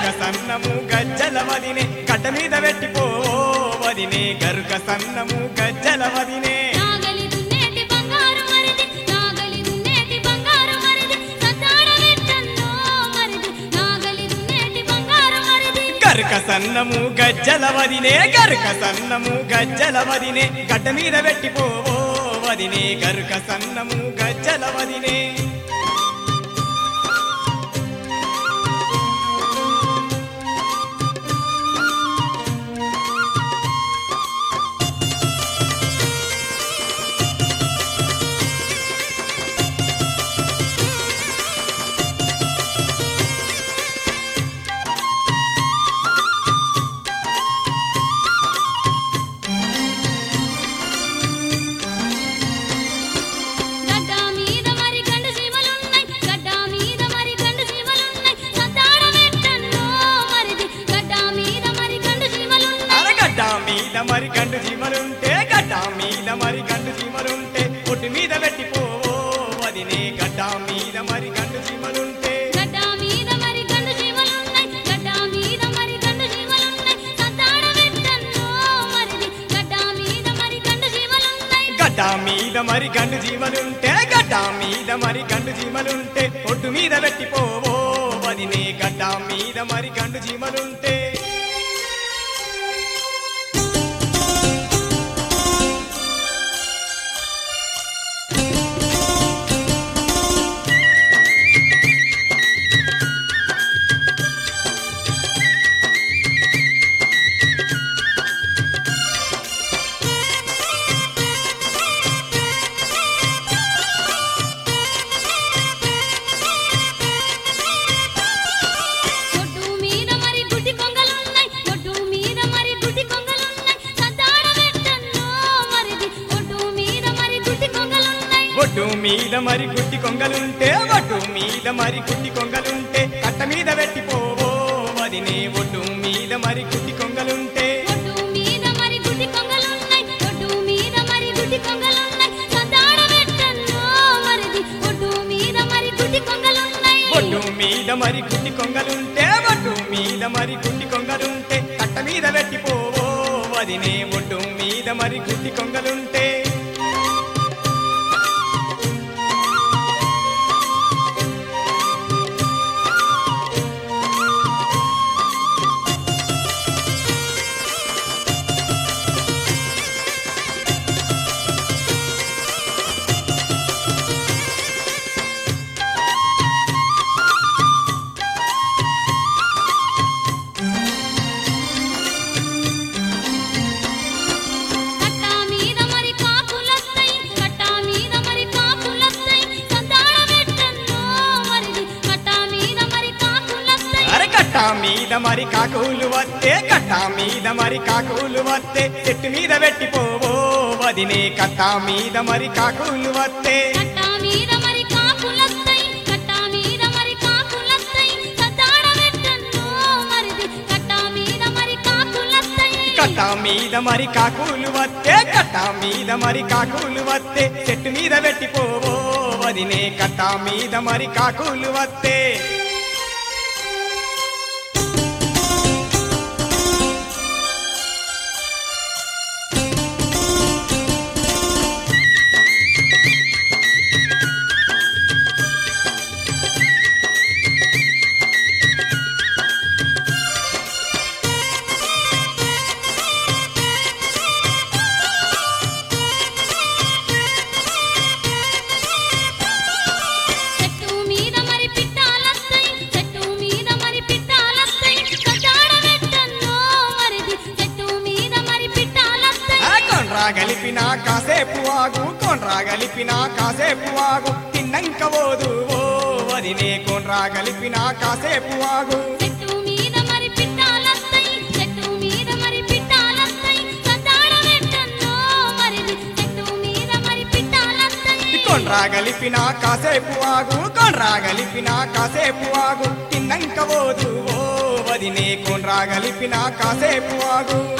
సన్నము గజ్జల వదినే కట్ట మీద పెట్టిపో వదినే గరుక సన్నము గజ్జల వదినే నాగలి దున్నేటి బంగారు మరిది నాగలి దున్నేటి బంగారు మరిది సతాడ వెట్టన్నో మరిది నాగలి దున్నేటి బంగారు మరిది గరుక సన్నము గజ్జల వదినే గరుక సన్నము గజ్జల వదినే గడ్డ మీద పెట్టిపో వదినే గరుక సన్నము గజ్జల వదినే గడ్డ మీద మరి గండు జీవలున్నాయి గడ్డ మీద మరి గండు జీవలున్నాయి సతాడ వెట్టన్నో మరిది గడ్డ మీద మరి గండు జీవలున్నాయి అరగడ్డ మీద మరి గండు జీమలుంటే గడ్డ మీద మరి గండు జీమలుంటే ఒడ్డు మీద పెట్టిపో వదినే గడ్డ మీద మరి గండు జీమలుంటే గడ్డ మీద మరి గండు జీవలున్నాయి గడ్డ మీద మరి గండు జీవలున్నాయి సతాడ వెట్టన్నో మరిది గడ్డ మీద మరి గండు జీవలున్నాయి గడ్డ మీద మరి గండు జీమలుంటే గడ్డ మీద మరి గండు జీమలుంటే ఒడ్డు మీద పెట్టిపో వదినే గడ్డ మీద మరి గండు జీమలుంటే ఒడ్డు మీద మరి గుడ్డి కొంగలున్నాయి ఒడ్డు మీద మరి గుడ్డి కొంగలున్నాయి సతాడ వెట్టన్నో మరిది ఒడ్డు మీద మరి గుడ్డి కొంగలున్నాయి ఒడ్డు మీద మరి గుడ్డి కొంగలుంటే ఒడ్డు మీద మరి గుడ్డి కొంగలుంటే కట్ట మీద పెట్టిపో వదినే ఒడ్డు మీద మరి గుడ్డి కొంగలుంటే ఒడ్డు మీద మరి గుడ్డి కొంగలున్నాయి ఒడ్డు మీద మరి గుడ్డి కొంగలున్నాయి సతాడ వెట్టన్నో మరిది ఒడ్డు మీద మరి గుడ్డి కొంగలున్నాయి ఒడ్డు మీద మరి గుడ్డి కొంగలుంటే ఒడ్డు మీద మరి గుడ్డి కొంగలుంటే కట్ట మీద పెట్టిపో వదినే ఒడ్డు మీద మరి గుడ్డి కొంగలుంటే కట్ట మీద మరి కాకులొస్తాయి కట్ట మీద మరి కాకులొస్తాయి సతాడ వెట్టన్నో మరిది కట్ట మీద మరి కాకులొస్తాయి అరే కట్ట మీద మరి కాకులు వస్తే కట్ట మీద మరి కాకులు వస్తే చెట్టు మీద పెట్టిపో వదినే కట్ట మీద మరి కాకులు వస్తే కట్ట మీద మరి కాకులొస్తాయి కట్ట మీద మరి కాకులొస్తాయి సతాడ వెట్టన్నో మరిది కట్ట మీద మరి కాకులొస్తాయి కట్ట మీద మరి కాకులు వస్తే కట్ట మీద మరి కాకులు వస్తే చెట్టు మీద పెట్టిపో వదినే కట్ట మీద మరి కాకులు వస్తే చెట్టు మీద మరి పిట్టాలొస్తాయి చెట్టు మీద మరి పిట్టాలొస్తాయి సతాడ వెట్టన్నో మరిది చెట్టు మీద మరి పిట్టాలొస్తాయి ఆ కొండ్రా గలిపిన కాసేపు ఆగు కొండ్రా గలిపిన కాసేపు ఆగు తిన్నంక పోదు ఓ వదినే కొండ్రా గలిపిన కాసేపు ఆగు చెట్టు మీద మరి పిట్టాలొస్తాయి చెట్టు మీద మరి పిట్టాలొస్తాయి సతాడ వెట్టన్నో మరిది చెట్టు మీద మరి పిట్టాలొస్తాయి కొండ్రా గలిపిన కాసేపు ఆగు కొండ్రా గలిపిన కాసేపు ఆగు తిన్నంక పోదు ఓ వదినే కొండ్రా గలిపిన కాసేపు ఆగు